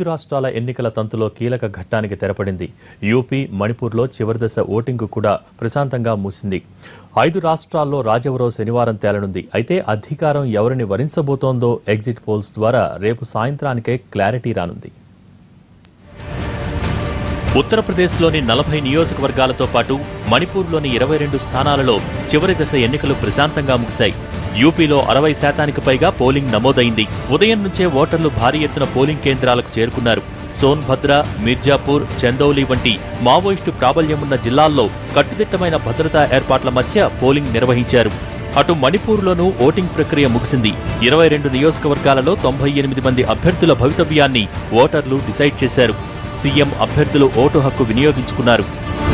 ఐదు రాష్ట్రాల ఎన్నికల తంతులో కీలక ఘట్టానికి తెరపడింది యూపీ మణిపూర్లో చివరి దశ ఓటింగ్ కూడా ప్రశాంతంగా మూసింది ఐదు రాష్ట్రాల్లో రాజవరో శనివారం తేలనుంది అయితే అధికారం ఎవరిని వరించబోతోందో ఎగ్జిట్ పోల్స్ ద్వారా రేపు సాయంత్రానికే క్లారిటీ రానుంది ఉత్తరప్రదేశ్లోని నలభై నియోజకవర్గాలతో పాటు మణిపూర్లోని ఇరవై రెండు స్థానాలలో చివరి దశ ఎన్నికలు ప్రశాంతంగా ముగిశాయి యూపీలో అరవై శాతానికి పైగా పోలింగ్ నమోదైంది ఉదయం నుంచే ఓటర్లు భారీ ఎత్తున పోలింగ్ కేంద్రాలకు చేరుకున్నారు సోన్భద్ర మిర్జాపూర్ చందౌలి వంటి మావోయిస్టు ప్రాబల్యమున్న జిల్లాల్లో కట్టుదిట్టమైన భద్రతా ఏర్పాట్ల మధ్య పోలింగ్ నిర్వహించారు అటు మణిపూర్లోనూ ఓటింగ్ ప్రక్రియ ముగిసింది ఇరవై రెండు నియోజకవర్గాలలో తొంభై ఎనిమిది మంది అభ్యర్థుల భవితవ్యాన్ని ఓటర్లు డిసైడ్ చేశారు సీఎం అభ్యర్థులు ఓటు హక్కు వినియోగించుకున్నారు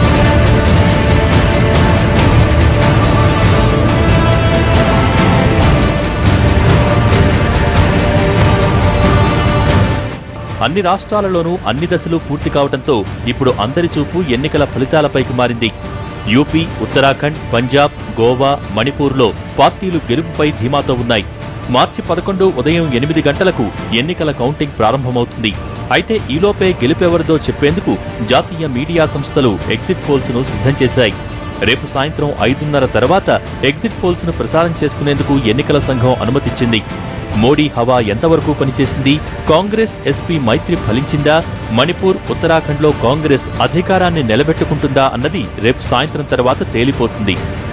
అన్ని రాష్ట్రాలలోనూ అన్ని దశలు పూర్తి కావడంతో ఇప్పుడు అందరి చూపు ఎన్నికల ఫలితాలపైకి మారింది యూపీ ఉత్తరాఖండ్ పంజాబ్ గోవా మణిపూర్లో పార్టీలు గెలుపుపై ధీమాతో ఉన్నాయి మార్చి పదకొండు ఉదయం ఎనిమిది గంటలకు ఎన్నికల కౌంటింగ్ ప్రారంభమవుతుంది అయితే ఈలోపే గెలుపెవరిదో చెప్పేందుకు జాతీయ మీడియా సంస్థలు ఎగ్జిట్ పోల్స్ ను సిద్ధం చేశాయి రేపు సాయంత్రం ఐదున్నర తర్వాత ఎగ్జిట్ పోల్స్ ను ప్రసారం చేసుకునేందుకు ఎన్నికల సంఘం అనుమతిచ్చింది మోడీ హవా ఎంతవరకు పనిచేసింది కాంగ్రెస్ ఎస్పీ మైత్రి ఫలించిందా మణిపూర్ ఉత్తరాఖండ్లో కాంగ్రెస్ అధికారాన్ని నిలబెట్టుకుంటుందా అన్నది రేపు సాయంత్రం తర్వాత తేలిపోతుంది